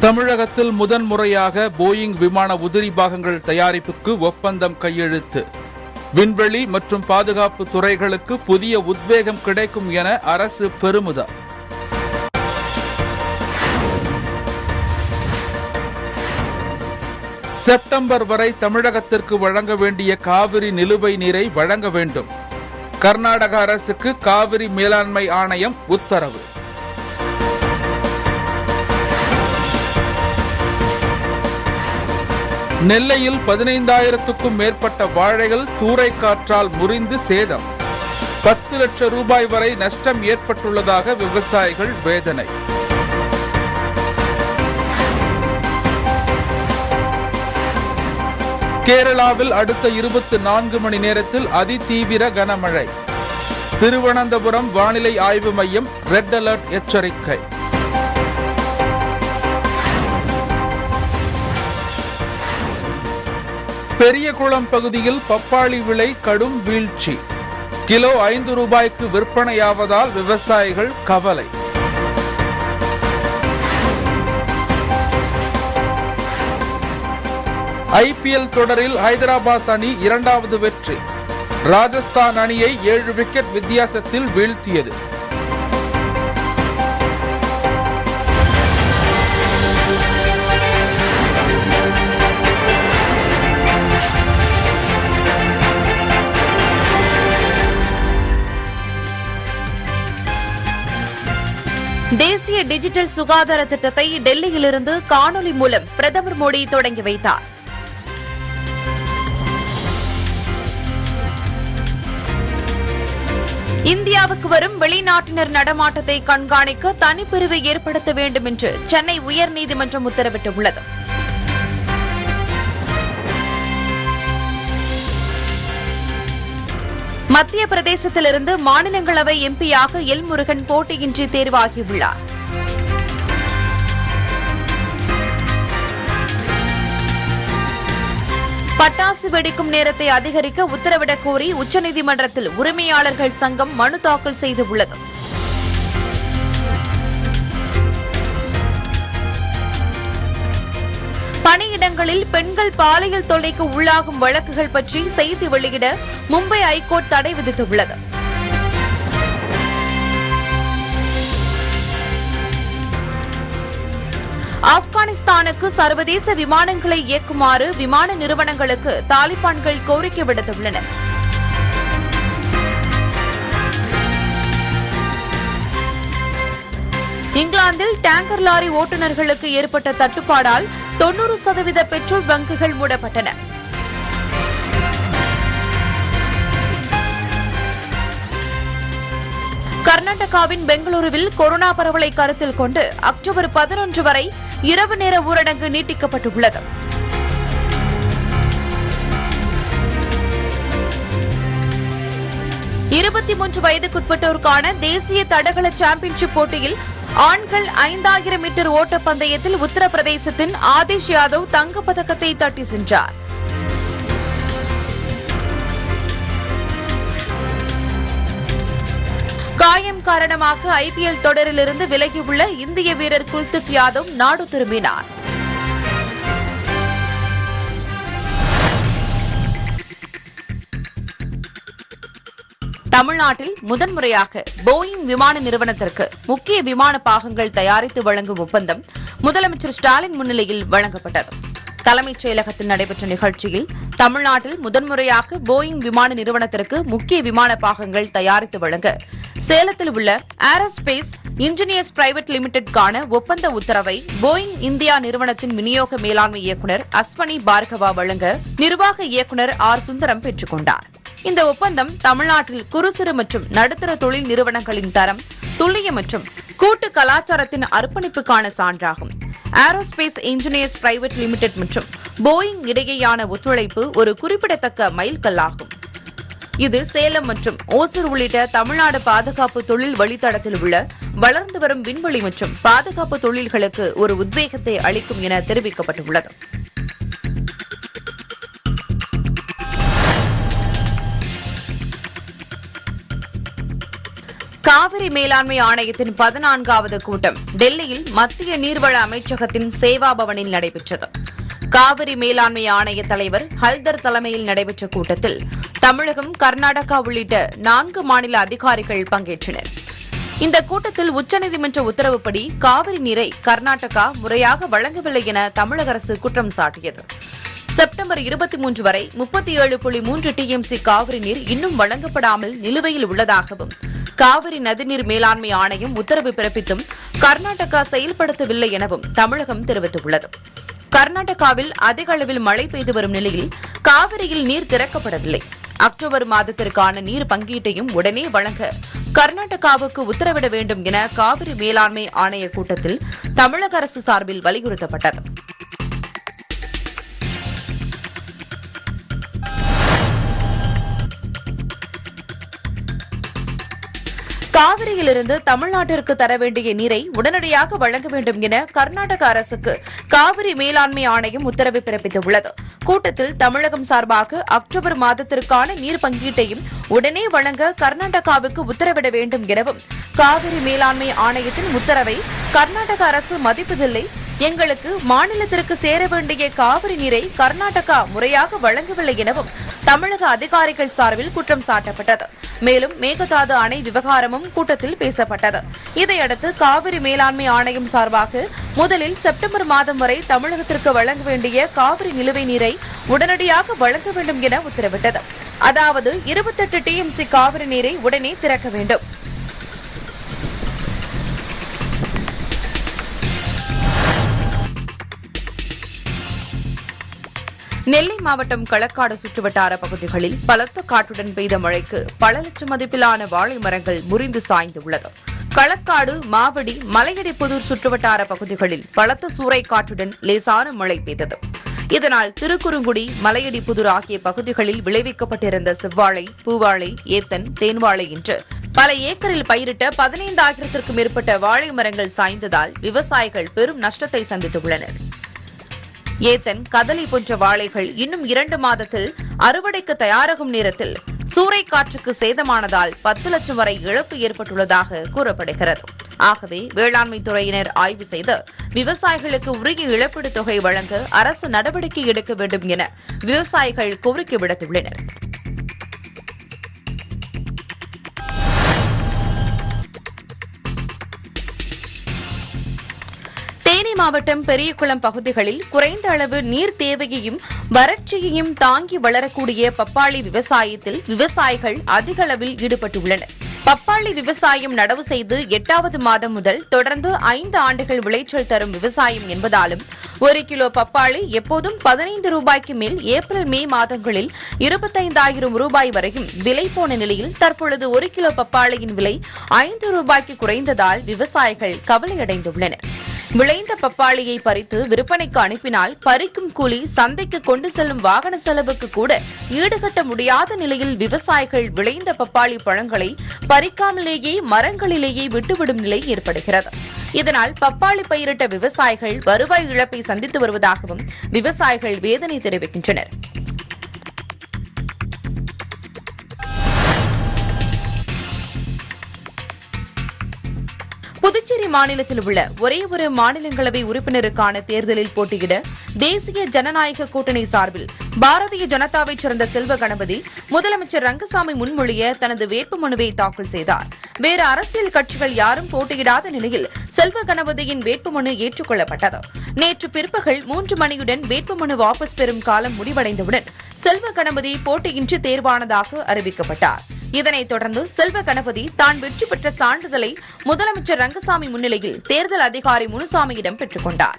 தமிழகத்தில் முதன்முறையாக போயிங் விமான உதிரி பாகங்கள் தயாரிப்புக்கு ஒப்பந்தம் கையெழுத்து விண்வெளி மற்றும் பாதுகாப்பு துறைகளுக்கு புதிய உத்வேகம் கிடைக்கும் என அரசு பெருமிதம் செப்டம்பர் வரை தமிழகத்திற்கு வழங்க வேண்டிய காவிரி நிலுவை நீரை வழங்க வேண்டும் கர்நாடக அரசுக்கு காவிரி மேலாண்மை ஆணையம் உத்தரவு நெல்லையில் பதினைந்தாயிரத்துக்கும் மேற்பட்ட வாழைகள் சூறைக்காற்றால் முறிந்து சேதம் பத்து லட்சம் ரூபாய் வரை நஷ்டம் ஏற்பட்டுள்ளதாக விவசாயிகள் வேதனை கேரளாவில் அடுத்த இருபத்தி நான்கு மணி நேரத்தில் அதிதீவிர கனமழை திருவனந்தபுரம் வானிலை ஆய்வு மையம் ரெட் அலர்ட் எச்சரிக்கை பெரியகுளம் பகுதியில் பப்பாளி விலை கடும் வீழ்ச்சி கிலோ ஐந்து ரூபாய்க்கு விற்பனையாவதால் விவசாயிகள் கவலை ஐபிஎல் தொடரில் ஹைதராபாத் அணி இரண்டாவது வெற்றி ராஜஸ்தான் அணியை ஏழு விக்கெட் வித்தியாசத்தில் வீழ்த்தியது தேசிய டிஜிட்டல் சுகாதார திட்டத்தை டெல்லியிலிருந்து காணொலி மூலம் பிரதமர் மோடி தொடங்கி வைத்தார் இந்தியாவுக்கு வரும் வெளிநாட்டினர் நடமாட்டத்தை கண்காணிக்க தனிப்பிரிவை ஏற்படுத்த வேண்டும் என்று சென்னை உயர்நீதிமன்றம் உத்தரவிட்டுள்ளது மத்திய பிரதேசத்திலிருந்து மாநிலங்களவை எம்பியாக எல் முருகன் போட்டியின்றி தேர்வாகியுள்ளார் பட்டாசு வெடிக்கும் நேரத்தை அதிகரிக்க உத்தரவிடக் கோரி உச்சநீதிமன்றத்தில் உரிமையாளர்கள் சங்கம் மனு தாக்கல் செய்துள்ளது பணியிடங்களில் பெண்கள் பாலியல் தொல்லைக்கு உள்ளாகும் வழக்குகள் பற்றி செய்தி வெளியிட மும்பை ஐகோர்ட் தடை விதித்துள்ளது ஆப்கானிஸ்தானுக்கு சர்வதேச விமானங்களை இயக்குமாறு விமான நிறுவனங்களுக்கு தாலிபான்கள் கோரிக்கை விடுத்துள்ளனர் இங்கிலாந்தில் டேங்கர் லாரி ஓட்டுநர்களுக்கு ஏற்பட்ட தட்டுப்பாடால் தொன்னூறு சதவீத பெட்ரோல் பங்குகள் மூடப்பட்டன கர்நாடகாவின் பெங்களூருவில் கொரோனா பரவலை கருத்தில் கொண்டு அக்டோபர் பதினொன்று வரை இரவு நேர ஊரடங்கு நீட்டிக்கப்பட்டுள்ளது இருபத்தி மூன்று வயதுக்குட்பட்டோருக்கான தேசிய தடகள சாம்பியன்ஷிப் போட்டியில் ஆண்கள் ஐந்தாயிரம் மீட்டர் ஓட்டப் பந்தயத்தில் உத்தரப்பிரதேசத்தின் ஆதிஷ் யாதவ் தங்கப்பதக்கத்தை தட்டி சென்றார் காயம் காரணமாக ஐபிஎல் தொடரிலிருந்து விலகியுள்ள இந்திய வீரர் குல்தீப் யாதவ் நாடு திரும்பினார் தமிழ்நாட்டில் முதன்முறையாக போயிங் விமான நிறுவனத்திற்கு முக்கிய விமான பாகங்கள் தயாரித்து வழங்கும் ஒப்பந்தம் முதலமைச்சர் ஸ்டாலின் முன்னிலையில் வழங்கப்பட்டது தலைமைச் செயலகத்தில் நடைபெற்ற நிகழ்ச்சியில் தமிழ்நாட்டில் முதன்முறையாக போயிங் விமான நிறுவனத்திற்கு முக்கிய விமான பாகங்கள் தயாரித்து வழங்க சேலத்தில் உள்ள ஏரோஸ்பேஸ் இன்ஜினியர்ஸ் பிரைவேட் லிமிடெட்கான ஒப்பந்த உத்தரவை போயிங் இந்தியா நிறுவனத்தின் விநியோக மேலாண்மை இயக்குநர் அஸ்வனி பார்கவா வழங்க நிர்வாக இயக்குநர் ஆர் சுந்தரம் பெற்றுக் கொண்டார் இந்த ஒப்பந்தம் தமிழ்நாட்டில் குறு சிறு மற்றும் நடுத்தர தொழில் நிறுவனங்களின் தரம் துல்லியம் மற்றும் கூட்டு கலாச்சாரத்தின் அர்ப்பணிப்புக்கான சான்றாகும் ஏரோஸ்பேஸ் இன்ஜினியர்ஸ் பிரைவேட் லிமிடெட் மற்றும் போயிங் இடையேயான ஒத்துழைப்பு ஒரு குறிப்பிடத்தக்க மைல்கல்லாகும் இது சேலம் மற்றும் ஓசூர் உள்ளிட்ட தமிழ்நாடு பாதுகாப்பு தொழில் வழித்தடத்தில் உள்ள வளர்ந்து வரும் விண்வெளி மற்றும் பாதுகாப்பு தொழில்களுக்கு ஒரு உத்வேகத்தை அளிக்கும் என தெரிவிக்கப்பட்டுள்ளது காவிரி மேலாண்மை ஆணையத்தின் பதினான்காவது கூட்டம் டெல்லியில் மத்திய நீர்வள அமைச்சகத்தின் சேவா பவனில் நடைபெற்றது காவிரி மேலாண்மை ஆணைய தலைவர் ஹல்தர் தலைமையில் நடைபெற்ற கூட்டத்தில் தமிழகம் கர்நாடகா உள்ளிட்ட நான்கு மாநில அதிகாரிகள் பங்கேற்றனர் இந்த கூட்டத்தில் உச்சநீதிமன்ற உத்தரவுப்படி காவிரி நீரை கர்நாடகா முறையாக வழங்கவில்லை என தமிழக அரசு குற்றம் சாட்டியது செப்டம்பர் இருபத்தி மூன்று வரை முப்பத்தி ஏழு புள்ளி மூன்று டிஎம்சி காவிரி நீர் இன்னும் வழங்கப்படாமல் நிலுவையில் உள்ளதாகவும் காவிரி நதிநீர் மேலாண்மை ஆணையம் உத்தரவு பிறப்பித்தும் கர்நாடகா செயல்படுத்தவில்லை எனவும் தமிழகம் தெரிவித்துள்ளது கர்நாடகாவில் அதிக அளவில் மழை பெய்து வரும் நிலையில் காவிரியில் நீர் திறக்கப்படவில்லை அக்டோபர் மாதத்திற்கான நீர் பங்கீட்டையும் உடனே வழங்க கர்நாடகாவுக்கு உத்தரவிட வேண்டும் என காவிரி மேலாண்மை ஆணைய கூட்டத்தில் தமிழக அரசு சார்பில் வலியுறுத்தப்பட்டது காவிரியிலிருந்து தமிழ்நாட்டிற்கு தர வேண்டிய நீரை உடனடியாக வழங்க வேண்டும் என கர்நாடக அரசுக்கு காவிரி மேலாண்மை ஆணையம் உத்தரவு பிறப்பித்துள்ளது கூட்டத்தில் தமிழகம் சார்பாக அக்டோபர் மாதத்திற்கான நீர் பங்கீட்டையும் உடனே வழங்க கர்நாடகாவுக்கு உத்தரவிட வேண்டும் எனவும் காவிரி மேலாண்மை ஆணையத்தின் உத்தரவை கர்நாடக அரசு மதிப்பதில்லை எங்களுக்கு மாநிலத்திற்கு சேர வேண்டிய காவிரி நீரை கர்நாடகா முறையாக வழங்கவில்லை எனவும் தமிழக அதிகாரிகள் சார்பில் குற்றம் சாட்டப்பட்டது மேலும் மேகதாது அணை விவகாரமும் கூட்டத்தில் பேசப்பட்டது இதையடுத்து காவிரி மேலாண்மை ஆணையம் சார்பாக முதலில் செப்டம்பர் மாதம் வரை தமிழகத்திற்கு வழங்க வேண்டிய காவிரி நிலுவை நீரை உடனடியாக வழங்க வேண்டும் என உத்தரவிட்டது அதாவது இருபத்தெட்டு டிஎம்சி காவிரி நீரை உடனே திறக்க வேண்டும் நெல்லை மாவட்டம் களக்காடு சுற்றுவட்டார பகுதிகளில் பலத்த காற்றுடன் பெய்த மழைக்கு பல லட்சம் மதிப்பிலான வாழை மரங்கள் முறிந்து சாய்ந்துள்ளது களக்காடு மாவடி மலையடிப்புதூர் சுற்றுவட்டார பகுதிகளில் பலத்த சூறை காற்றுடன் லேசான மழை பெய்தது இதனால் திருக்குறுங்குடி மலையடிப்புதூர் ஆகிய பகுதிகளில் விளைவிக்கப்பட்டிருந்த செவ்வாழை பூவாழை ஏத்தன் தேன்வாழை என்று பல ஏக்கரில் பயிரிட்ட பதினைந்தாயிரத்திற்கும் மேற்பட்ட வாழை மரங்கள் சாய்ந்ததால் விவசாயிகள் பெரும் நஷ்டத்தை சந்தித்துள்ளனர் ஏத்தன் கதலி போன்ற வாழைகள் இன்னும் இரண்டு மாதத்தில் அறுவடைக்கு தயாராகும் நேரத்தில் சூறைக்காற்றுக்கு சேதமானதால் பத்து லட்சம் வரை இழப்பு ஏற்பட்டுள்ளதாக கூறப்படுகிறது ஆகவே வேளாண்மை துறையினர் ஆய்வு செய்து விவசாயிகளுக்கு உரிய இழப்பீடு தொகை வழங்க அரசு நடவடிக்கை எடுக்க வேண்டும் என விவசாயிகள் கோரிக்கை விடுத்துள்ளனர் தேனி மாவட்டம் பெரியகுளம் பகுதிகளில் குறைந்த அளவு நீர் தேவையையும் வறட்சியையும் தாங்கி வளரக்கூடிய பப்பாளி விவசாயத்தில் விவசாயிகள் அதிக அளவில் ஈடுபட்டுள்ளனர் பப்பாளி விவசாயம் நடவு செய்து எட்டாவது மாதம் முதல் தொடர்ந்து ஐந்து ஆண்டுகள் விளைச்சல் தரும் விவசாயம் என்பதாலும் ஒரு கிலோ பப்பாளி எப்போதும் பதினைந்து ரூபாய்க்கு மேல் ஏப்ரல் மே மாதங்களில் இருபத்தைந்தாயிரம் ரூபாய் வரையும் விலை போன நிலையில் தற்பொழுது ஒரு கிலோ பப்பாளியின் விலை ஐந்து ரூபாய்க்கு குறைந்ததால் விவசாயிகள் கவலையடைந்துள்ளனர் விளைந்த பப்பாளியை பறித்து விற்பனைக்கு அனுப்பினால் பறிக்கும் கூலி சந்தைக்கு கொண்டு செல்லும் வாகன செலவுக்கு கூட ஈடுகட்ட முடியாத நிலையில் விவசாயிகள் விளைந்த பப்பாளி பழங்களை பறிக்காமலேயே மரங்களிலேயே விட்டுவிடும் நிலை ஏற்படுகிறது இதனால் பப்பாளி பயிரிட்ட விவசாயிகள் வருவாய் இழப்பை சந்தித்து வருவதாகவும் விவசாயிகள் வேதனை தெரிவிக்கின்றனர் புதுச்சேரி மாநிலத்தில் உள்ள ஒரே ஒரு மாநிலங்களவை உறுப்பினருக்கான தேர்தலில் போட்டியிட தேசிய ஜனநாயக கூட்டணி சார்பில் பாரதிய ஜனதாவைச் சேர்ந்த செல்வ கணபதி முதலமைச்சர் ரங்கசாமி முன்மொழிய தனது வேட்புமனுவை தாக்கல் செய்தார் வேறு அரசியல் கட்சிகள் யாரும் போட்டியிடாத நிலையில் செல்வ கணபதியின் வேட்புமனு ஏற்றுக்கொள்ளப்பட்டது நேற்று பிற்பகல் மூன்று மணியுடன் வேட்புமனு வாபஸ் பெறும் காலம் முடிவடைந்தவுடன் செல்வ கணபதி போட்டியின்றி தேர்வானதாக அறிவிக்கப்பட்டார் இதனைத் தொடர்ந்து செல்வ கணபதி தான் வெற்றி பெற்ற சான்றிதழை முதலமைச்சர் ரங்கசாமி முன்னிலையில் தேர்தல் அதிகாரி முனுசாமியிடம் பெற்றுக் கொண்டார்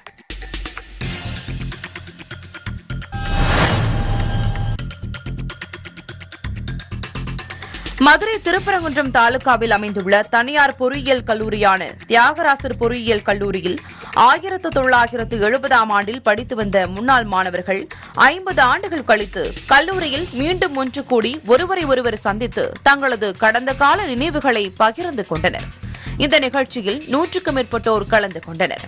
மதுரை திருப்பரங்குன்றம் தாலுகாவில் அமைந்துள்ள தனியார் பொறியியல் கல்லூரியான தியாகராசர் பொறியியல் கல்லூரியில் ஆயிரத்து தொள்ளாயிரத்து எழுபதாம் ஆண்டில் படித்து வந்த முன்னாள் மாணவர்கள் ஐம்பது ஆண்டுகள் கழித்து கல்லூரியில் மீண்டும் ஒன்று கூடி ஒருவரை ஒருவர் சந்தித்து தங்களது கடந்த கால நினைவுகளை பகிர்ந்து கொண்டனர் இந்த நிகழ்ச்சியில் நூற்றுக்கும் மேற்பட்டோர் கலந்து கொண்டனர்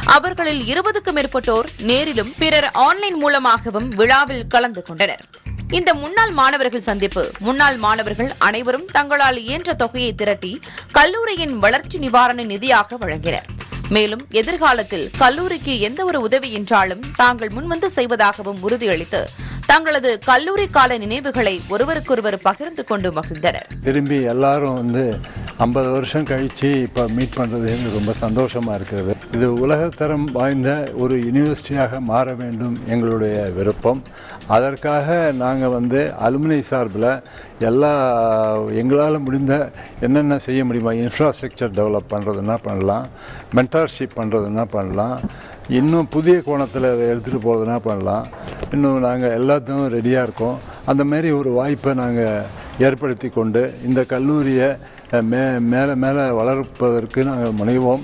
அவர்களில் இருபதுக்கும் மேற்பட்டோர் நேரிலும் பிறர் ஆன்லைன் மூலமாகவும் விழாவில் கலந்து கொண்டனர் இந்த முன்னாள் மாணவர்கள் சந்திப்பு முன்னாள் மாணவர்கள் அனைவரும் தங்களால் இயன்ற தொகையை திரட்டி கல்லூரியின் வளர்ச்சி நிவாரண நிதியாக வழங்கினர் மேலும் எதிர்காலத்தில் கல்லூரிக்கு எந்த ஒரு உதவி என்றாலும் தாங்கள் முன்வந்து செய்வதாகவும் உறுதியளித்து தங்களது கல்லூரி கால நினைவுகளை ஒருவருக்கொருவர் பகிர்ந்து கொண்டு மகிழ்ந்தனர் திரும்பி எல்லாரும் வந்து ஐம்பது வருஷம் கழித்து இப்போ மீட் பண்ணுறது எனக்கு ரொம்ப சந்தோஷமாக இருக்கிறது இது உலகத்தரம் வாய்ந்த ஒரு யூனிவர்சிட்டியாக மாற வேண்டும் எங்களுடைய விருப்பம் அதற்காக நாங்கள் வந்து அலுமினை சார்பில் எல்லா எங்களால் முடிந்த என்னென்ன செய்ய முடியுமா இன்ஃப்ராஸ்ட்ரக்சர் டெவலப் பண்ணுறதுன்னா பண்ணலாம் மென்டார்ஷிப் பண்ணுறதுன்னா பண்ணலாம் இன்னும் புதிய கோணத்தில் அதை எடுத்துகிட்டு போகிறதுனா பண்ணலாம் இன்னும் நாங்கள் எல்லாத்துக்கும் ரெடியாக இருக்கோம் அந்த மாதிரி ஒரு வாய்ப்பை நாங்கள் ஏற்படுத்தி கொண்டு இந்த கல்லூரியை அஹ், மே மேலே மேலே வளர்ப்பதற்கு நாங்கள் முனைவோம்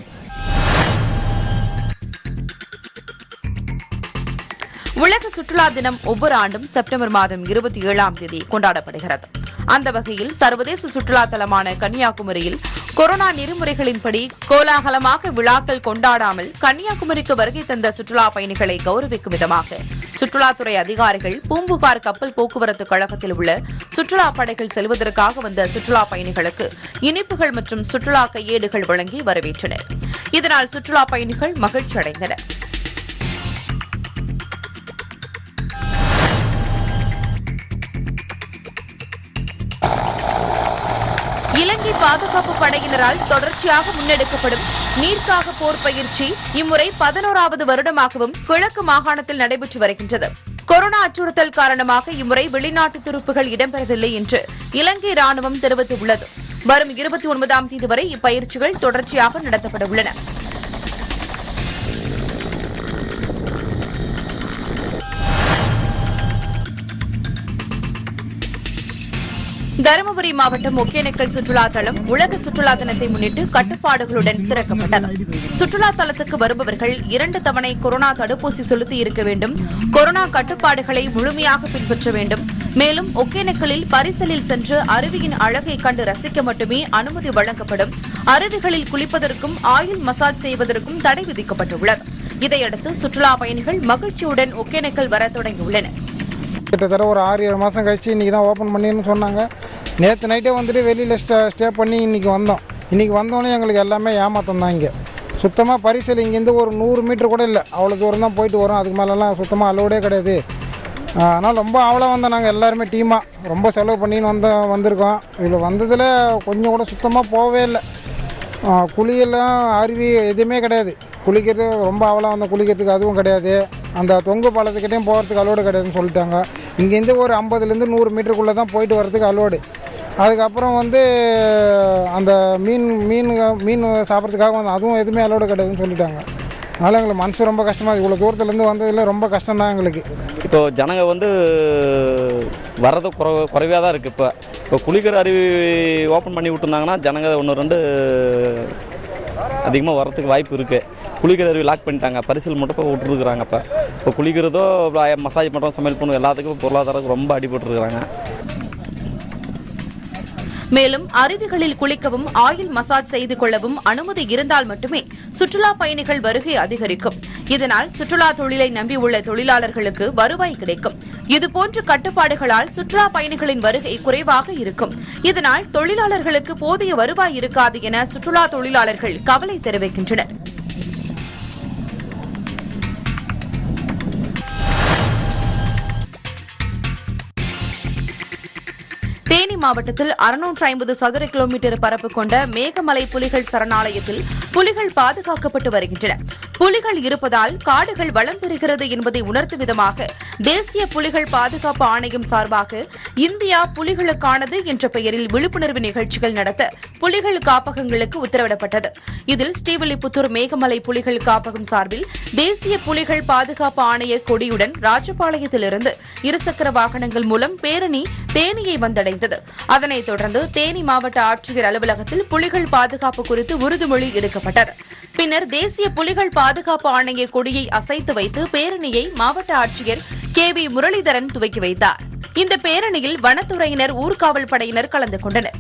உலக சுற்றுலா தினம் ஒவ்வொரு ஆண்டும் செப்டம்பர் மாதம் இருபத்தி ஏழாம் தேதி கொண்டாடப்படுகிறது அந்த வகையில் சர்வதேச சுற்றுலா தலமான கன்னியாகுமரியில் கொரோனா நெறிமுறைகளின்படி கோலாகலமாக விழாக்கள் கொண்டாடாமல் கன்னியாகுமரிக்கு வருகை தந்த சுற்றுலா பயணிகளை கௌரவிக்கும் விதமாக சுற்றுலாத்துறை அதிகாரிகள் பூம்புகார் கப்பல் போக்குவரத்து கழகத்தில் உள்ள சுற்றுலா படைகள் செல்வதற்காக வந்த சுற்றுலா பயணிகளுக்கு இனிப்புகள் மற்றும் சுற்றுலா கையேடுகள் வழங்கி வரவேற்றனர் இதனால் சுற்றுலா பயணிகள் மகிழ்ச்சி அடைந்தனர் இலங்கை பாதுகாப்பு படையினரால் தொடர்ச்சியாக முன்னெடுக்கப்படும் நீர்க்காக போர் பயிற்சி இம்முறை பதினோராவது வருடமாகவும் கிழக்கு மாகாணத்தில் நடைபெற்று வருகின்றது கொரோனா அச்சுறுத்தல் காரணமாக இம்முறை வெளிநாட்டு துருப்புகள் இடம்பெறவில்லை என்று இலங்கை ராணுவம் தெரிவித்துள்ளது வரும் இருபத்தி ஒன்பதாம் தேதி வரை இப்பயிற்சிகள் தொடர்ச்சியாக நடத்தப்பட உள்ளன தருமபுரி மாவட்டம் ஒகேனக்கல் சுற்றுலா தளம் உலக சுற்றுலா தினத்தை முன்னிட்டு கட்டுப்பாடுகளுடன் திறக்கப்பட்டது சுற்றுலா தலத்துக்கு வருபவர்கள் இரண்டு தவணை கொரோனா தடுப்பூசி செலுத்தி இருக்க வேண்டும் கொரோனா கட்டுப்பாடுகளை முழுமையாக பின்பற்ற வேண்டும் மேலும் ஒகேனக்கலில் பரிசலில் சென்று அருவியின் அழகை கண்டு ரசிக்க மட்டுமே அனுமதி வழங்கப்படும் அருவிகளில் குளிப்பதற்கும் ஆயில் மசாஜ் செய்வதற்கும் தடை விதிக்கப்பட்டுள்ளது இதையடுத்து சுற்றுலா பயணிகள் மகிழ்ச்சியுடன் ஒகேனக்கல் வர தொடங்கியுள்ளனர் கிட்டத்தட்ட ஒரு ஆறு ஏழு மாதம் கழிச்சு இன்றைக்கி தான் ஓப்பன் பண்ணின்னு சொன்னாங்க நேற்று நைட்டே வந்துட்டு வெளியில் ஸ்டே ஸ்டே பண்ணி இன்றைக்கி வந்தோம் இன்றைக்கி வந்தோடனே எங்களுக்கு எல்லாமே ஏமாத்தம் தான் இங்கே சுத்தமாக பரிசல் இங்கேருந்து ஒரு நூறு மீட்டர் கூட இல்லை அவ்வளோ தூரம் தான் போயிட்டு வரோம் அதுக்கு மேலெல்லாம் சுத்தமாக அலோடே கிடையாது ஆனால் ரொம்ப ஆவலாக வந்தோம் நாங்கள் எல்லாருமே டீமாக ரொம்ப செலவு பண்ணின்னு வந்த வந்திருக்கோம் இதில் வந்ததில் கொஞ்சம் கூட சுத்தமாக போகவே இல்லை ஆ, குளியெல்லாம் அருவி எதுவுமே கிடையாது குளிக்கிறது ரொம்ப அவலம் வந்து குளிக்கிறதுக்கு அதுவும் கிடையாது அந்த தொங்கு பாலத்துக்கிட்டேயும் போகிறதுக்கு அலோடு கிடையாதுன்னு சொல்லிட்டாங்க இங்கேருந்து ஒரு ஐம்பதுலேருந்து நூறு மீட்டருக்குள்ளே தான் போயிட்டு வரதுக்கு அலோடு அதுக்கப்புறம் வந்து அந்த மீன் மீன் மீன் சாப்பிட்றதுக்காக வந்து அதுவும் எதுவுமே அலோடு கிடையாதுன்னு சொல்லிட்டாங்க அதனால் எங்களுக்கு மனசு ரொம்ப கஷ்டமாக இருக்குது இவ்வளோ தூரத்துலேருந்து வந்ததில் ரொம்ப கஷ்டம் தான் எங்களுக்கு இப்போ ஜனங்க வந்து வர்றது குறை குறைவாக தான் இருக்குது இப்போ இப்போ குளிக்கிற அருவி ஓப்பன் பண்ணி விட்டுருந்தாங்கன்னா ஜனங்க ஒன்று ரெண்டு அதிகமாக வர்றதுக்கு வாய்ப்பு இருக்குது குளிக்கிற அருவி லாக் பண்ணிட்டாங்க பரிசல் மட்டும் இப்போ விட்டுருக்குறாங்க இப்போ இப்போ குளிக்கிறதோ மசாஜ் பண்ணுறோம் சமையல் பண்ணுறோம் எல்லாத்துக்கும் பொருளாதாரம் ரொம்ப அடிபட்டுருக்குறாங்க மேலும் அருவிகளில் குளிக்கவும் ஆயில் மசாஜ் செய்து கொள்ளவும் அனுமதி இருந்தால் மட்டுமே சுற்றுலா பயணிகள் வருகை அதிகரிக்கும் இதனால் சுற்றுலா தொழிலை நம்பியுள்ள தொழிலாளர்களுக்கு வருவாய் கிடைக்கும் இதுபோன்ற கட்டுப்பாடுகளால் சுற்றுலா பயணிகளின் வருகை குறைவாக இருக்கும் இதனால் தொழிலாளர்களுக்கு போதிய வருவாய் இருக்காது என சுற்றுலா தொழிலாளர்கள் கவலை தெரிவிக்கின்றனர் தேனி மாவட்டத்தில் அறுநூற்று ஐம்பது சதுர கிலோமீட்டர் பரப்பு கொண்ட மேகமலை புலிகள் சரணாலயத்தில் புலிகள் பாதுகாக்கப்பட்டு வருகின்றன புலிகள் இருப்பதால் காடுகள் வளம் பெறுகிறது என்பதை உணர்த்தும் விதமாக தேசிய புலிகள் பாதுகாப்பு ஆணையம் சார்பாக இந்தியா புலிகளுக்கானது என்ற பெயரில் விழிப்புணர்வு நிகழ்ச்சிகள் நடத்த புலிகள் காப்பகங்களுக்கு உத்தரவிடப்பட்டது இதில் ஸ்ரீவில்லிபுத்தூர் மேகமலை புலிகள் காப்பகம் சார்பில் தேசிய புலிகள் பாதுகாப்பு ஆணைய கொடியுடன் ராஜபாளையத்திலிருந்து இருசக்கர வாகனங்கள் மூலம் பேரணி தேனியை வந்தடைந்தது அதனைத் தொடர்ந்து தேனி மாவட்ட ஆட்சியர் அலுவலகத்தில் புலிகள் பாதுகாப்பு குறித்து உறுதிமொழி எடுக்கப்பட்டது பின்னர் தேசிய புலிகள் பாதுகாப்பு ஆணைய கொடியை அசைத்து வைத்து பேரணியை மாவட்ட ஆட்சியர் கே வி முரளிதரன் துவக்கி வைத்தார் இந்த பேரணியில் வனத்துறையினர் ஊர்காவல் படையினர் கலந்து கொண்டனர்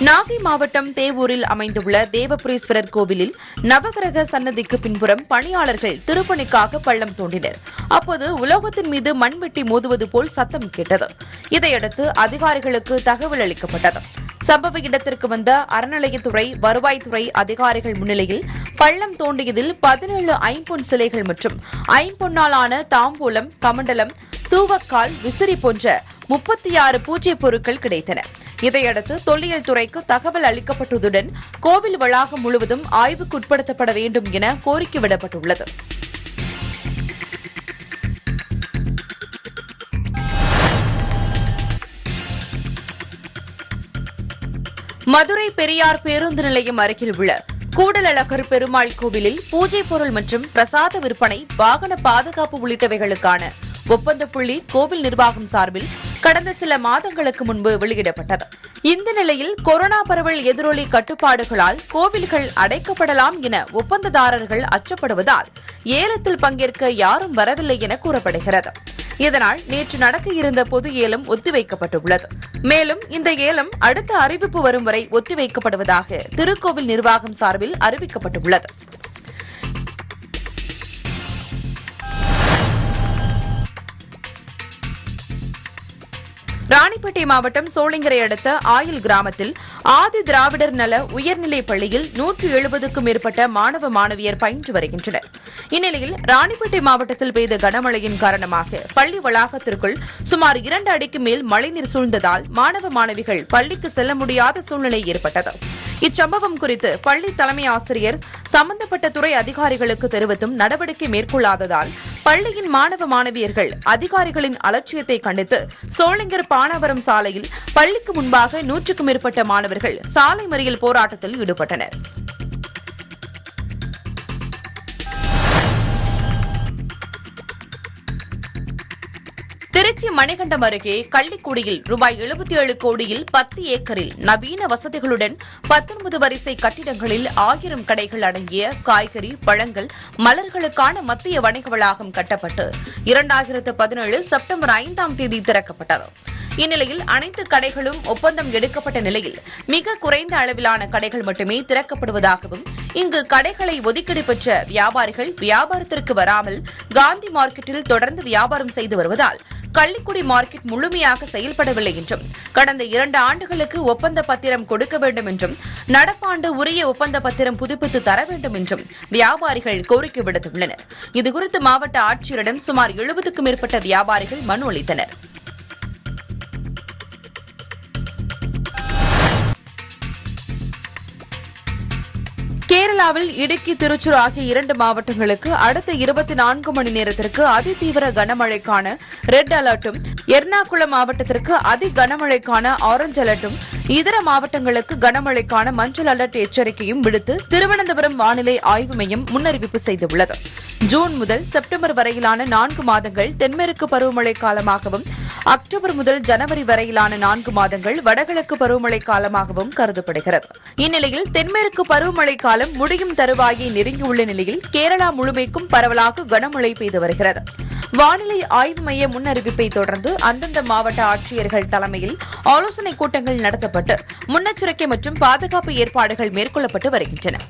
நாகை மாவட்டம் தேவூரில் அமைந்துள்ள தேவபுரீஸ்வரர் கோவிலில் நவகிரக சன்னதிக்கு பின்புறம் பணியாளர்கள் திருப்பணிக்காக பள்ளம் தோண்டினர் அப்போது உலோகத்தின் மீது மண்வெட்டி மோதுவது போல் சத்தம் கேட்டது இதையடுத்து அதிகாரிகளுக்கு தகவல் அளிக்கப்பட்டது சம்பவ இடத்திற்கு வந்த அறநிலையத்துறை வருவாய்த்துறை அதிகாரிகள் முன்னிலையில் பள்ளம் தோண்டியதில் பதினேழு ஐம்பொன் சிலைகள் மற்றும் ஐம்பொன்னாலான தாம்பூலம் கமண்டலம் தூவக்கால் விசிறி போன்ற முப்பத்தி ஆறு பூஜை பொருட்கள் கிடைத்தன இதையடுத்து தொல்லியல் துறைக்கு தகவல் அளிக்கப்பட்டதுடன் கோவில் வளாகம் முழுவதும் ஆய்வுக்குட்படுத்தப்பட வேண்டும் என கோரிக்கை விடப்பட்டுள்ளது மதுரை பெரியார் பேருந்து நிலையம் அருகில் உள்ள கூடலழகர் பெருமாள் கோவிலில் பூஜை பொருள் மற்றும் பிரசாத விற்பனை வாகன பாதுகாப்பு உள்ளிட்டவைகளுக்கான ஒப்பந்த புள்ளி கோவில் நிர்வாகம் சார்பில் கடந்த சில மாதங்களுக்கு முன்பு வெளியிடப்பட்டது இந்த நிலையில் கொரோனா பரவல் எதிரொலி கட்டுப்பாடுகளால் கோவில்கள் அடைக்கப்படலாம் என ஒப்பந்ததாரர்கள் அச்சப்படுவதால் ஏலத்தில் பங்கேற்க யாரும் வரவில்லை என கூறப்படுகிறது இதனால் நேற்று நடக்க இருந்த பொது ஏலம் ஒத்திவைக்கப்பட்டுள்ளது மேலும் இந்த ஏலம் அடுத்த அறிவிப்பு வரும் வரை ஒத்திவைக்கப்படுவதாக திருக்கோவில் நிர்வாகம் சார்பில் அறிவிக்கப்பட்டுள்ளது ராணிப்பேட்டை மாவட்டம் சோளிங்கரை அடுத்த ஆயில் கிராமத்தில் ஆதி திராவிடர் நல உயர்நிலைப் பள்ளியில் நூற்று எழுபதுக்கும் மேற்பட்ட மாணவ மாணவியர் பயின்று வருகின்றனர் இந்நிலையில் ராணிப்பேட்டை மாவட்டத்தில் பெய்த கனமழையின் காரணமாக பள்ளி வளாகத்திற்குள் சுமார் இரண்டு அடிக்கு மேல் மழைநீர் சூழ்ந்ததால் மாணவ மாணவிகள் பள்ளிக்கு செல்ல முடியாத சூழ்நிலை ஏற்பட்டது இச்சம்பவம் குறித்து பள்ளி தலைமை ஆசிரியர் சம்பந்தப்பட்ட துறை அதிகாரிகளுக்கு தெரிவித்தும் நடவடிக்கை மேற்கொள்ளாததால் பள்ளியின் மாணவ மாணவியர்கள் அதிகாரிகளின் அலட்சியத்தை கண்டித்து சோளிங்கர் பானாவரம் சாலையில் பள்ளிக்கு முன்பாக நூற்றுக்கும் மேற்பட்ட மாணவர்கள் சாலை மறியல் போராட்டத்தில் ஈடுபட்டனர் திருச்சி மணிகண்டம் அருகே கள்ளிக்குடியில் ரூபாய் எழுபத்தி ஏழு கோடியில் பத்து ஏக்கரில் நவீன வசதிகளுடன் பத்தொன்பது வரிசை கட்டிடங்களில் ஆயிரம் கடைகள் அடங்கிய காய்கறி பழங்கள் மலர்களுக்கான மத்திய வணிக வளாகம் கட்டப்பட்டு இரண்டாயிரத்து பதினேழு செப்டம்பர் ஐந்தாம் தேதி திறக்கப்பட்டது இந்நிலையில் அனைத்து கடைகளும் ஒப்பந்தம் எடுக்கப்பட்ட நிலையில் மிக குறைந்த அளவிலான கடைகள் மட்டுமே திறக்கப்படுவதாகவும் இங்கு கடைகளை ஒதுக்கீடு பெற்ற வியாபாரிகள் வியாபாரத்திற்கு வராமல் காந்தி மார்க்கெட்டில் தொடர்ந்து வியாபாரம் செய்து வருவதால் கள்ளிக்குடி மார்க்கெட் முழுமையாக செயல்படவில்லை என்றும் கடந்த இரண்டு ஆண்டுகளுக்கு ஒப்பந்த பத்திரம் கொடுக்க வேண்டும் என்றும் நடப்பாண்டு உரிய ஒப்பந்த பத்திரம் புதுப்பித்து தர வேண்டும் என்றும் வியாபாரிகள் கோரிக்கை விடுத்துள்ளனர் இதுகுறித்து மாவட்ட ஆட்சியரிடம் சுமார் எழுபதுக்கும் மேற்பட்ட வியாபாரிகள் மனு அளித்தனர் கேரளாவில் இடுக்கி திருச்சூர் ஆகிய இரண்டு மாவட்டங்களுக்கு அடுத்த இருபத்தி நான்கு மணி நேரத்திற்கு அதிதீவிர கனமழைக்கான ரெட் அலர்ட்டும் எர்ணாகுளம் மாவட்டத்திற்கு அதி கனமழைக்கான ஆரஞ்ச் அலர்ட்டும் இதர மாவட்டங்களுக்கு கனமழைக்கான மஞ்சள் அலர்ட் எச்சரிக்கையும் விடுத்து திருவனந்தபுரம் வானிலை ஆய்வு மையம் முன்னறிவிப்பு செய்துள்ளது ஜூன் முதல் செப்டம்பர் வரையிலான நான்கு மாதங்கள் தென்மேற்கு பருவமழை காலமாகவும் அக்டோபர் முதல் ஜனவரி வரையிலான நான்கு மாதங்கள் வடகிழக்கு பருவமழை காலமாகவும் கருதப்படுகிறது இந்நிலையில் தென்மேற்கு பருவமழை காலம் முடியும் தருவாயை நெருங்கியுள்ள நிலையில் கேரளா முழுமைக்கும் பரவலாக கனமழை பெய்து வருகிறது வானிலை ஆய்வு மைய முன்னறிவிப்பை தொடர்ந்து அந்தந்த மாவட்ட ஆட்சியர்கள் தலைமையில் ஆலோசனைக் கூட்டங்கள் நடத்தப்பட்டு முன்னெச்சரிக்கை மற்றும் பாதுகாப்பு ஏற்பாடுகள் மேற்கொள்ளப்பட்டு வருகின்றன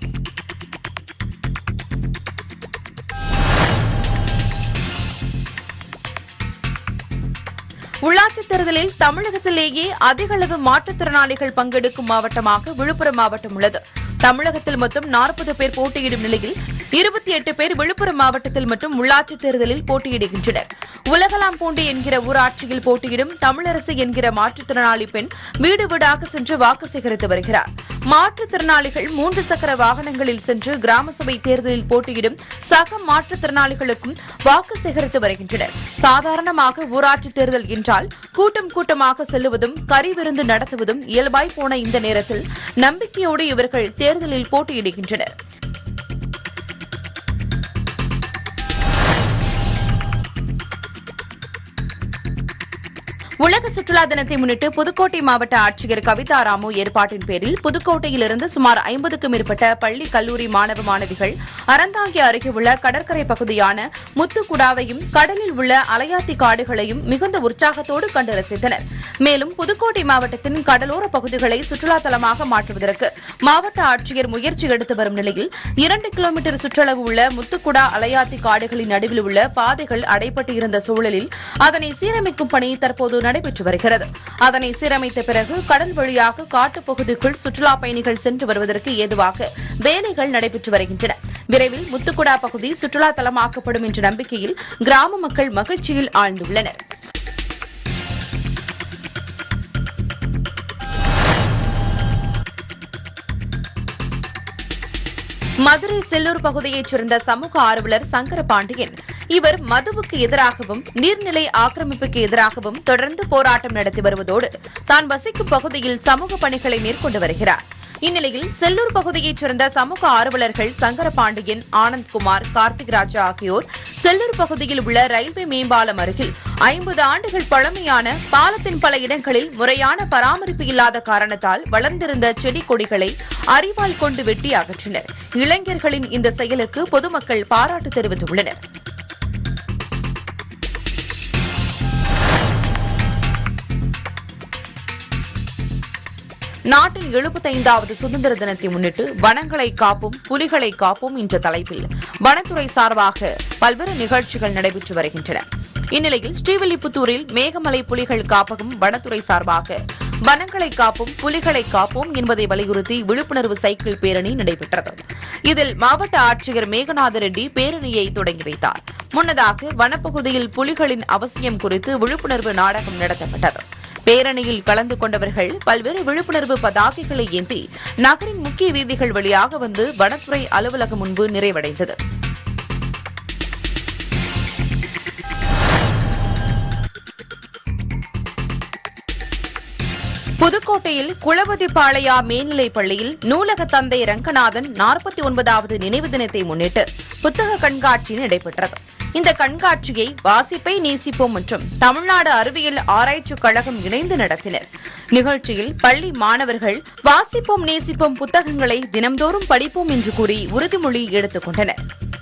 உள்ளாட்சித் தேர்தலில் தமிழகத்திலேயே அதிக அளவு மாற்றுத்திறனாளிகள் பங்கெடுக்கும் மாவட்டமாக விழுப்புரம் மாவட்டம் உள்ளது தமிழகத்தில் மொத்தம் நாற்பது பேர் போட்டியிடும் நிலையில் இருபத்தி எட்டு பேர் விழுப்புரம் மாவட்டத்தில் மட்டும் உள்ளாட்சித் தேர்தலில் போட்டியிடுகின்றனர் உலகலாம்பூண்டி என்கிற ஊராட்சியில் போட்டியிடும் தமிழரசு என்கிற மாற்றுத்திறனாளி பெண் வீடு வீடாக சென்று வாக்கு சேகரித்து வருகிறார் மாற்றுத்திறனாளிகள் மூன்று சக்கர வாகனங்களில் சென்று கிராம சபை தேர்தலில் போட்டியிடும் சக மாற்றுத்திறனாளிகளுக்கும் வாக்கு சேகரித்து வருகின்றனர் சாதாரணமாக ஊராட்சி தேர்தல் என்றால் கூட்டம் கூட்டமாக செல்லுவதும் கறி விருந்து நடத்துவதும் இயல்பாய் போன இந்த நேரத்தில் நம்பிக்கையோடு இவர்கள் தேர்தலில் போட்டியிடுகின்றனர் உலக சுற்றுலா தினத்தை முன்னிட்டு புதுக்கோட்டை மாவட்ட ஆட்சியர் கவிதா ராமு ஏற்பாட்டின் பேரில் புதுக்கோட்டையிலிருந்து சுமார் ஐம்பதுக்கும் மேற்பட்ட பள்ளி கல்லூரி மாணவ மாணவிகள் அறந்தாங்கி அருகே உள்ள கடற்கரை பகுதியான முத்துக்குடாவையும் கடலில் உள்ள அலையாத்தி காடுகளையும் மிகுந்த உற்சாகத்தோடு கண்டு ரசித்தனர் மேலும் புதுக்கோட்டை மாவட்டத்தின் கடலோர பகுதிகளை சுற்றுலா தலமாக மாற்றுவதற்கு மாவட்ட ஆட்சியர் முயற்சி எடுத்து வரும் நிலையில் இரண்டு கிலோமீட்டர் சுற்றளவு உள்ள முத்துக்குடா அலையாத்தி காடுகளின் நடுவில் உள்ள பாதைகள் அடைப்பட்டு இருந்த சூழலில் அதனை சீரமைக்கும் பணி தற்போது நடைபெற்று வருகிறது அதனை சீரமைத்த பிறகு கடல் வழியாக காட்டுப்பகுதிக்குள் சுற்றுலா பயணிகள் சென்று வருவதற்கு ஏதுவாக வேலைகள் நடைபெற்று வருகின்றன விரைவில் முத்துக்குடா பகுதி சுற்றுலா தலமாக்கப்படும் என்ற நம்பிக்கையில் கிராம மக்கள் மகிழ்ச்சியில் ஆழ்ந்துள்ளனர் மதுரை செல்லூர் பகுதியைச் சேர்ந்த சமூக ஆர்வலர் சங்கர பாண்டியன் இவர் மதுவுக்கு எதிராகவும் நீர்நிலை ஆக்கிரமிப்புக்கு எதிராகவும் தொடர்ந்து போராட்டம் நடத்தி வருவதோடு தான் வசிக்கும் பகுதியில் சமூக பணிகளை மேற்கொண்டு வருகிறார் இந்நிலையில் செல்லூர் பகுதியைச் சேர்ந்த சமூக ஆர்வலர்கள் சங்கர பாண்டியன் ஆனந்த்குமார் கார்த்திக் ராஜா ஆகியோர் செல்லூர் பகுதியில் உள்ள ரயில்வே மேம்பாலம் அருகில் ஐம்பது ஆண்டுகள் பழமையான பாலத்தின் பல இடங்களில் முறையான பராமரிப்பு இல்லாத காரணத்தால் வளர்ந்திருந்த செடி கொடிகளை அறிவால் கொண்டு வெட்டி அகற்றினர் இளைஞர்களின் இந்த செயலுக்கு பொதுமக்கள் பாராட்டு தெரிவித்துள்ளனர் நாட்டின் எழுபத்தைந்தாவது சுதந்திர தினத்தை முன்னிட்டு வனங்களை காப்போம் புலிகளை காப்போம் என்ற தலைப்பில் வனத்துறை சார்பாக பல்வேறு நிகழ்ச்சிகள் நடைபெற்று வருகின்றன இந்நிலையில் ஸ்ரீவில்லிபுத்தூரில் மேகமலை புலிகள் காப்பகம் வனத்துறை சார்பாக வனங்களை காப்போம் புலிகளை காப்போம் என்பதை வலியுறுத்தி விழிப்புணர்வு சைக்கிள் பேரணி நடைபெற்றது இதில் மாவட்ட ஆட்சியர் மேகநாத ரெட்டி பேரணியை தொடங்கி வைத்தார் முன்னதாக வனப்பகுதியில் புலிகளின் அவசியம் குறித்து விழிப்புணர்வு நாடகம் நடத்தப்பட்டது பேரணியில் கலந்து கொண்டவர்கள் பல்வேறு விழிப்புணர்வு பதாகைகளை ஏந்தி நகரின் முக்கிய வீதிகள் வழியாக வந்து வனத்துறை அலுவலகம் முன்பு நிறைவடைந்தது புதுக்கோட்டையில் குளவதிபாளையா மேல்நிலைப் பள்ளியில் நூலக தந்தை ரங்கநாதன் நாற்பத்தி ஒன்பதாவது நினைவு தினத்தை முன்னிட்டு புத்தக கண்காட்சி நடைபெற்றது இந்த கண்காட்சியை வாசிப்பை நேசிப்போம் மற்றும் தமிழ்நாடு அறிவியல் ஆராய்ச்சிக் கழகம் இணைந்து நடத்தினர் நிகழ்ச்சியில் பள்ளி மாணவர்கள் வாசிப்போம் நேசிப்போம் புத்தகங்களை தினம்தோறும் படிப்போம் என்று கூறி உறுதிமொழி எடுத்துக் கொண்டனர்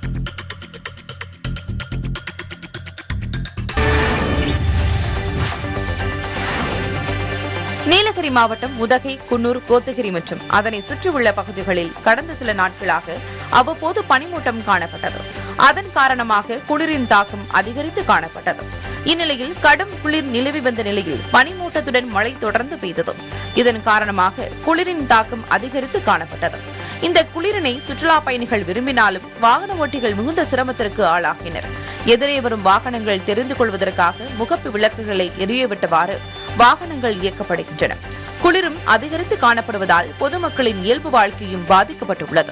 நீலகிரி மாவட்டம் உதகை குன்னூர் கோத்தகிரி மற்றும் அதனை சுற்றியுள்ள பகுதிகளில் கடந்த சில நாட்களாக அவ்வப்போது பனிமூட்டம் காணப்பட்டது அதன் காரணமாக குளிரின் தாக்கம் அதிகரித்து காணப்பட்டது இந்நிலையில் கடும் குளிர் நிலவி வந்த நிலையில் பனிமூட்டத்துடன் மழை தொடர்ந்து பெய்தது இதன் காரணமாக குளிரின் தாக்கம் அதிகரித்து காணப்பட்டது இந்த குளிரினை சுற்றுலா பயணிகள் விரும்பினாலும் வாகன ஓட்டிகள் மிகுந்த சிரமத்திற்கு ஆளாகினர் எதிரே வரும் வாகனங்கள் தெரிந்து கொள்வதற்காக முகப்பு விளக்குகளை எரியவிட்டவாறு வாகனங்கள் இயக்கப்படுகின்றன குளிரும் அதிகரித்து காணப்படுவதால் பொதுமக்களின் இயல்பு வாழ்க்கையும் பாதிக்கப்பட்டுள்ளது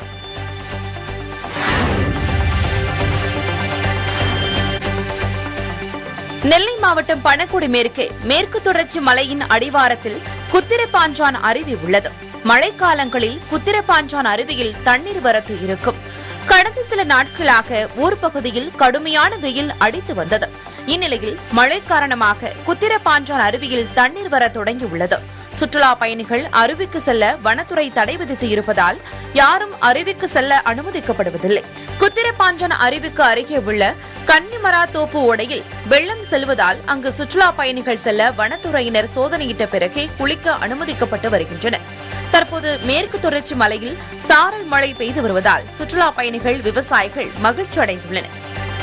நெல்லை மாவட்டம் பணக்குடி மேற்கே மேற்கு தொடர்ச்சி மலையின் அடிவாரத்தில் குத்திரப்பாஞ்சான் அருவி உள்ளது மழைக்காலங்களில் குத்திரப்பாஞ்சான் அருவியில் தண்ணீர் வரத்து இருக்கும் கடந்த சில நாட்களாக ஊர் பகுதியில் கடுமையான வெயில் அடித்து வந்தது இந்நிலையில் மழை காரணமாக குத்திரப்பாஞ்சான் அருவியில் தண்ணீர் வர தொடங்கியுள்ளது சுற்றுலா பயணிகள் அருவிக்கு செல்ல வனத்துறை தடை விதித்து இருப்பதால் யாரும் அருவிக்கு செல்ல அனுமதிக்கப்படுவதில்லை குத்திரப்பாஞ்சன் அருவிக்கு அருகே உள்ள கன்னிமரா தோப்பு ஓடையில் வெள்ளம் செல்வதால் அங்கு சுற்றுலா பயணிகள் செல்ல வனத்துறையினர் சோதனையிட்ட பிறகே குளிக்க அனுமதிக்கப்பட்டு வருகின்றனர் தற்போது மேற்கு தொடர்ச்சி மலையில் சாரல் மழை பெய்து வருவதால் சுற்றுலா பயணிகள் விவசாயிகள் மகிழ்ச்சி அடைந்துள்ளனர்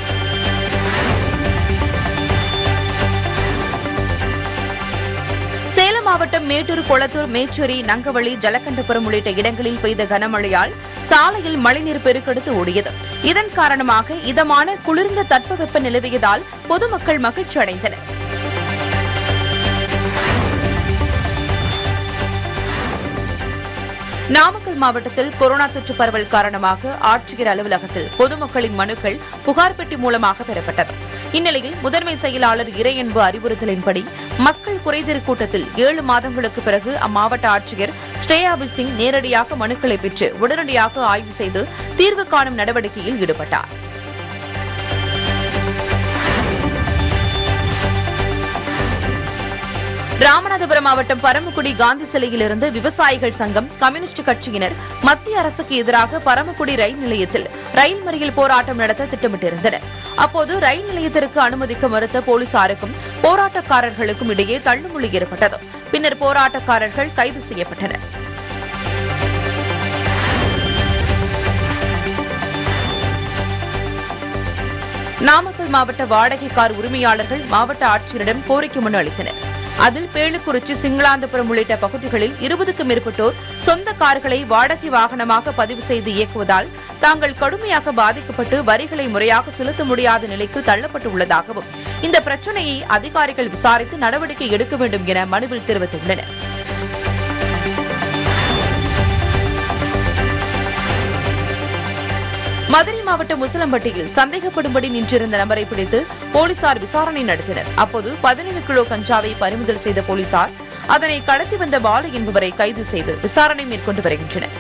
சேலம் மாவட்டம் மேட்டூர் கொளத்தூர் மேச்சேரி நங்கவள்ளி ஜலகண்டபுரம் உள்ளிட்ட இடங்களில் பெய்த கனமழையால் சாலையில் மழைநீர் பெருக்கெடுத்து ஓடியது இதன் காரணமாக இதமான குளிர்ந்த தட்பவெப்ப நிலவியதால் பொதுமக்கள் மகிழ்ச்சி அடைந்தனர் நாமக்கல் மாவட்டத்தில் கொரோனா தொற்று பரவல் காரணமாக ஆட்சியர் அலுவலகத்தில் பொதுமக்களின் மனுக்கள் புகார் பெட்டி மூலமாக பெறப்பட்டது இந்நிலையில் முதன்மை செயலாளர் இறையன்பு அறிவுறுத்தலின்படி மக்கள் குறைதீர் கூட்டத்தில் ஏழு மாதங்களுக்கு பிறகு அம்மாவட்ட ஆட்சியர் ஸ்ரேயாபி சிங் நேரடியாக மனுக்களை பெற்று உடனடியாக ஆய்வு செய்து தீர்வு காணும் நடவடிக்கையில் ஈடுபட்டார் ராமநாதபுரம் மாவட்டம் பரமக்குடி காந்தி சிலையிலிருந்து விவசாயிகள் சங்கம் கம்யூனிஸ்ட் கட்சியினர் மத்திய அரசுக்கு எதிராக பரமக்குடி ரயில் நிலையத்தில் ரயில் மறியல் போராட்டம் நடத்த திட்டமிட்டிருந்தனர் அப்போது ரயில் நிலையத்திற்கு அனுமதிக்க மறுத்த போலீசாருக்கும் போராட்டக்காரர்களுக்கும் இடையே தள்ளுமுள்ளி ஏற்பட்டது பின்னர் போராட்டக்காரர்கள் கைது செய்யப்பட்டனர் நாமக்கல் மாவட்ட வாடகை கார் உரிமையாளர்கள் மாவட்ட ஆட்சியரிடம் கோரிக்கை மனு அளித்தனர் அதில் பேளுக்குறிச்சி சிங்களாந்தபுரம் உள்ளிட்ட பகுதிகளில் இருபதுக்கும் மேற்பட்டோர் சொந்த கார்களை வாடகை வாகனமாக பதிவு செய்து இயக்குவதால் தாங்கள் கடுமையாக பாதிக்கப்பட்டு வரிகளை முறையாக செலுத்த முடியாத நிலைக்கு தள்ளப்பட்டுள்ளதாகவும் இந்த பிரச்சினையை அதிகாரிகள் விசாரித்து நடவடிக்கை எடுக்க வேண்டும் என மனுவில் தெரிவித்துள்ளனர் மதுரை மாவட்டம் முசலம்பட்டியில் சந்தேகப்படும்படி நின்றிருந்த நபரை பிடித்து போலீசார் விசாரணை நடத்தினர் அப்போது பதினேழு கிலோ கஞ்சாவை பறிமுதல் செய்த போலீசார் அதனை கடத்தி வந்த பாலு என்பவரை கைது செய்து விசாரணை மேற்கொண்டு வருகின்றனர்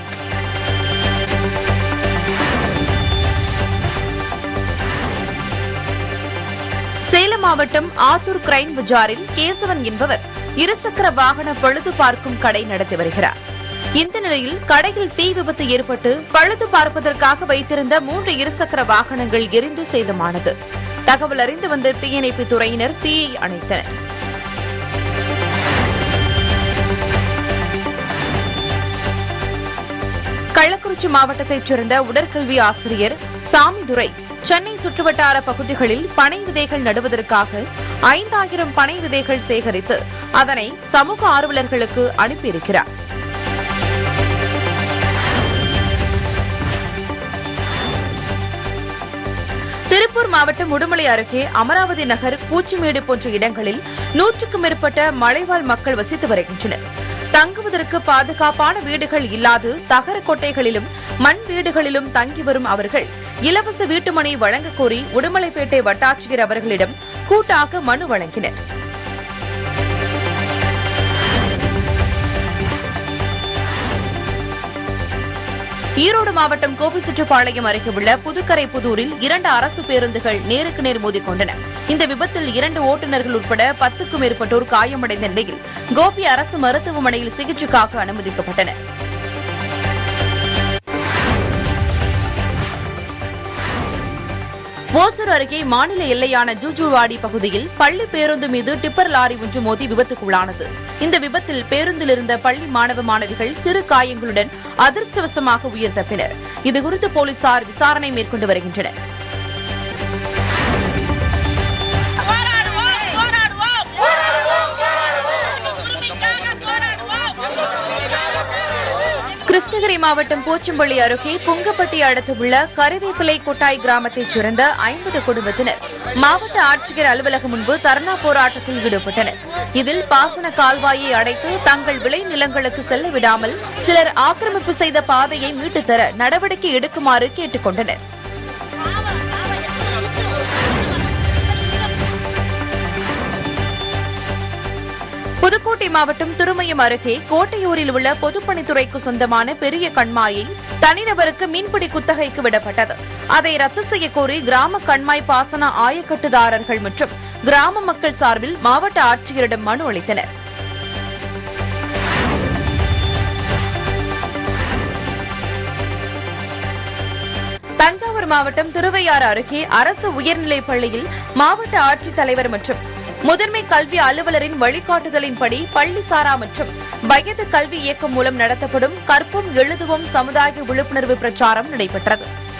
சேலம் மாவட்டம் ஆத்தூர் கிரைன் பஜாரில் கேசவன் என்பவர் இருசக்கர வாகன பழுது பார்க்கும் கடை நடத்தி வருகிறார் இந்த நிலையில் கடையில் தீ விபத்து ஏற்பட்டு பழுது பார்ப்பதற்காக வைத்திருந்த மூன்று இருசக்கர வாகனங்கள் எரிந்து சேதமானது தகவல் அறிந்து வந்த தீயணைப்பு துறையினர் தீயை அணைத்தனர் கள்ளக்குறிச்சி மாவட்டத்தைச் சேர்ந்த உடற்கல்வி ஆசிரியர் சாமிதுரை சென்னை சுற்றுவட்டார பகுதிகளில் பனை விதைகள் நடுவதற்காக ஐந்தாயிரம் பனை விதைகள் சேகரித்து அதனை சமூக ஆர்வலர்களுக்கு அனுப்பியிருக்கிறார் திருப்பூர் மாவட்டம் உடுமலை அருகே அமராவதி நகர் பூச்சிமேடு போன்ற இடங்களில் நூற்றுக்கும் மேற்பட்ட மலைவாழ் மக்கள் வசித்து வருகின்றனர் தங்குவதற்கு பாதுகாப்பான வீடுகள் இல்லாது தகர கொட்டைகளிலும் மண் வீடுகளிலும் தங்கி வரும் அவர்கள் இலவச வீட்டுமனை வழங்கக் கோரி உடுமலைப்பேட்டை வட்டாட்சியர் அவர்களிடம் கூட்டாக மனு வழங்கினர் ஈரோடு மாவட்டம் கோபிச்செட்டிப்பாளையம் அருகே உள்ள புதுக்கரை புதூரில் இரண்டு அரசு பேருந்துகள் நேருக்கு நேர் மோதிக்கொண்டன இந்த விபத்தில் இரண்டு ஓட்டுநர்கள் உட்பட பத்துக்கும் மேற்பட்டோர் காயமடைந்த நிலையில் கோபி அரசு மருத்துவமனையில் சிகிச்சைக்காக அனுமதிக்கப்பட்டனர் ஓசூர் அருகே மாநில எல்லையான ஜூஜுவாடி பகுதியில் பள்ளி பேருந்து மீது டிப்பர் லாரி ஒன்று மோதி விபத்துக்குள்ளானது இந்த விபத்தில் பேருந்தில் இருந்த பள்ளி மாணவ மாணவிகள் சிறு காயங்களுடன் அதிர்ஷ்டவசமாக உயிர் தப்பினர் இதுகுறித்து போலீசார் விசாரணை மேற்கொண்டு வருகின்றனர் போராடுவோம் போராடுவோம் உரிமைக்காக போராடுவோம் கிருஷ்ணகிரி மாவட்டம் போச்சம்பள்ளி அருகே புங்கப்பட்டி அடுத்துள்ள கருவேப்பிலை கொட்டாய் கிராமத்தைச் சேர்ந்த ஐம்பது குடும்பத்தினர் மாவட்ட ஆட்சியர் அலுவலகம் முன்பு தர்ணா போராட்டத்தில் ஈடுபட்டனர் இதில் பாசன கால்வாயை அடைத்து தங்கள் விளை நிலங்களுக்கு செல்ல விடாமல் சிலர் ஆக்கிரமிப்பு செய்த பாதையை மீட்டுத் தர நடவடிக்கை எடுக்குமாறு கேட்டுக் கொண்டனர் புதுக்கோட்டை மாவட்டம் திருமயம் அருகே கோட்டையூரில் உள்ள பொதுப்பணித்துறைக்கு சொந்தமான பெரிய கண்மாயை தனிநபருக்கு மீன்பிடி குத்தகைக்கு விடப்பட்டது அதை ரத்து செய்ய கோரி கிராம கண்மாய் பாசன ஆயக்கட்டுதாரர்கள் மற்றும் கிராம மக்கள் சார்பில் மாவட்ட ஆட்சியரிடம் மனு அளித்தனர் தஞ்சாவூர் மாவட்டம் திருவையாறு அருகே அரசு உயர்நிலைப் பள்ளியில் மாவட்ட ஆட்சித்தலைவர் மற்றும் முதன்மை கல்வி அலுவலரின் வழிகாட்டுதலின்படி பள்ளி சாரா மற்றும் வயது கல்வி இயக்கம் மூலம் நடத்தப்படும் கற்பும் எழுதுவோம் சமுதாய விழிப்புணர்வு பிரச்சாரம் நடைபெற்றது